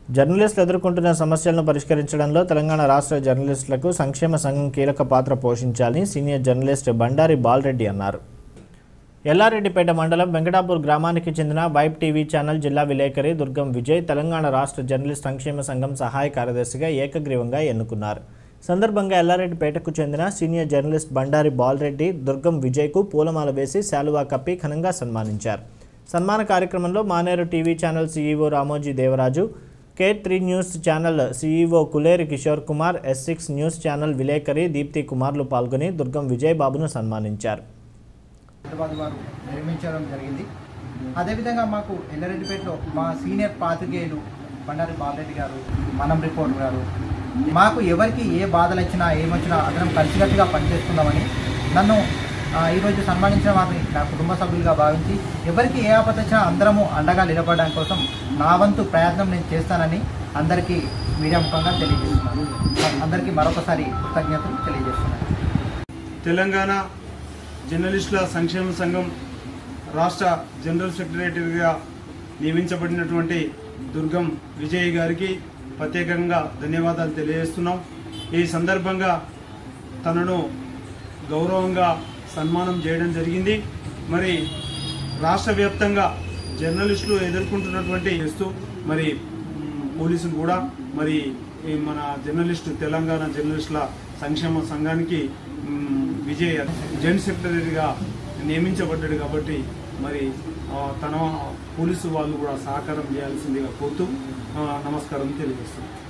జర్నలిస్టులు ఎదుర్కొంటున్న సమస్యలను పరిష్కరించడంలో తెలంగాణ రాష్ట్ర జర్నలిస్టులకు సంక్షేమ సంఘం కీలక పాత్ర పోషించాలని సీనియర్ జర్నలిస్ట్ బండారి బాలరెడ్డి అన్నారు ఎల్లారెడ్డిపేట మండలం వెంకటాపూర్ గ్రామానికి చెందిన వైబ్ టీవీ ఛానల్ జిల్లా విలేకరి దుర్గం విజయ్ తెలంగాణ రాష్ట్ర జర్నలిస్ట్ సంక్షేమ సంఘం సహాయ కార్యదర్శిగా ఏకగ్రీవంగా ఎన్నుకున్నారు సందర్భంగా ఎల్లారెడ్డిపేటకు చెందిన సీనియర్ జర్నలిస్ట్ బండారి బాలరెడ్డి దుర్గం విజయ్కు పూలమాల వేసి శాలువా కప్పి ఘనంగా సన్మానించారు సన్మాన కార్యక్రమంలో Maneru TV channel CEO Ramoji Devaraju K three news channel CEO Kuleri Kishore Kumar S six news channel విలేకరి దీప్తి కుమార్లు పాల్గొని దుర్గం విజయ్ బాబును సన్మానించారు హైదరాబాద్ వారు నిర్మించడం జరిగింది అదేవిధంగా మాకు ఎల్లారెడ్డిపేటలో మా సీనియర్ పాత్రికేయులు బండారి బాలరెడ్డి గారు మనం రిపోర్ట్ గారు మాకు ఎవరికి ఏ బాధలు వచ్చినా ఏమొచ్చినా అందరం కలిసికట్టుగా పనిచేస్తున్నామని నన్ను ఆ, ఈరోజు సన్మానించిన వారిని నా కుటుంబ సభ్యులుగా భావించి ఎవరికి ఏ ఆపద వచ్చినా అందరము అండగా నిలబడడం కోసం నా వంతు ప్రయత్నం నేను చేస్తానని అందరికీ మీడియా ముఖంగా తెలియజేస్తున్నాను అందరికీ మరొకసారి కృతజ్ఞతలు తెలియజేస్తున్నాను తెలంగాణ జర్నలిస్టుల సంక్షేమ సంఘం రాష్ట్ర జనరల్ సెక్రటరీగా నియమించబడినటువంటి దుర్గం విజయ్ గారికి ప్రత్యేకంగా ధన్యవాదాలు తెలియజేస్తున్నాం ఈ సందర్భంగా తనను గౌరవంగా సన్మానం చేయడం జరిగింది మరి రాష్ట్ర వ్యాప్తంగా జర్నలిస్టులు ఎదుర్కొంటున్నటువంటి చేస్తూ మరి మ్, పోలీసులు కూడా మరి ఈ మన జర్నలిస్టు తెలంగాణ జర్నలిస్టుల సంక్షేమ సంఘానికి మ్, విజయ్ జైన్ సెక్రటరీగా నియమించబడ్డాడు కాబట్టి మరి ఆ, తన పోలీసు వాళ్ళు కూడా సహకారం చేయాల్సిందిగా కోరుతూ ఆ, నమస్కారం తెలియజేస్తున్నాను